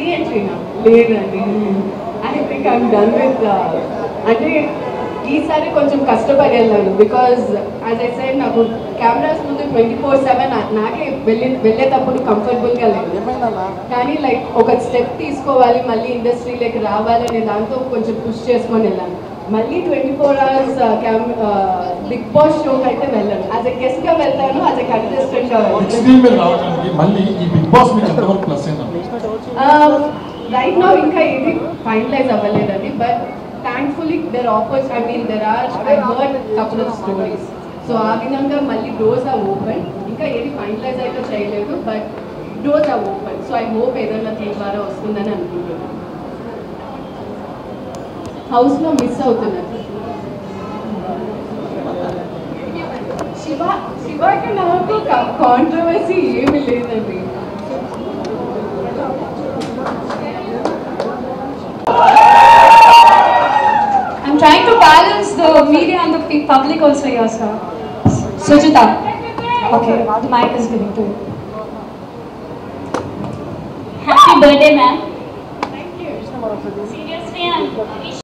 లేదండి I think I'm done with అంటే ఈసారి కొంచెం కష్టపడి వెళ్ళాను బికాజ్ యాజ్ ఐ సైడ్ నాకు కెమెరాస్ ముందు ట్వంటీ ఫోర్ సెవెన్ నాకే వెళ్ళి వెళ్ళేటప్పుడు కంఫర్టబుల్గా లేదు కానీ లైక్ ఒక స్టెప్ తీసుకోవాలి మళ్ళీ ఇండస్ట్రీలోకి రావాలి అనే దాంతో కొంచెం పుష్ చేసుకొని వెళ్ళాను మళ్ళీ twenty four hours cam Bigg Boss షోకి అయితే వెళ్ళాను యాజ్ ఎ గెస్ట్గా వెళ్తాను యాజ్ ఎ కంటెస్టెంట్గా బిగ్ వెళ్తాను స్క్రీన్ మీద రావడానికి మళ్ళీ ఈ బిగ్ బాస్ మీకు ఎంతవరకు ప్లస్ అయిందండి రైట్ నౌ ఇంకా ఇది ఫైనలైజ్ అవ్వలేదండి but thankfully there offers I mean there are I heard couple of stories so ఆ విధంగా మళ్ళీ డోర్స్ ఆర్ ఓపెన్ ఇంకా ఏది ఫైనలైజ్ అయితే చేయలేదు but doors are open so I hope ఏదైనా దీని ద్వారా వస్తుందని అనుకుంటున్నాను హౌస్లో మిస్ అవుతున్నారు శివ శివకి నాకు కాంట్రవర్సీ ఏమీ లేదండి I'm trying to balance the media and the pe- public also here, sir. Sujita. Okay, the mic is giving to you. Happy birthday, ma'am. Thank you Seriously, I'm very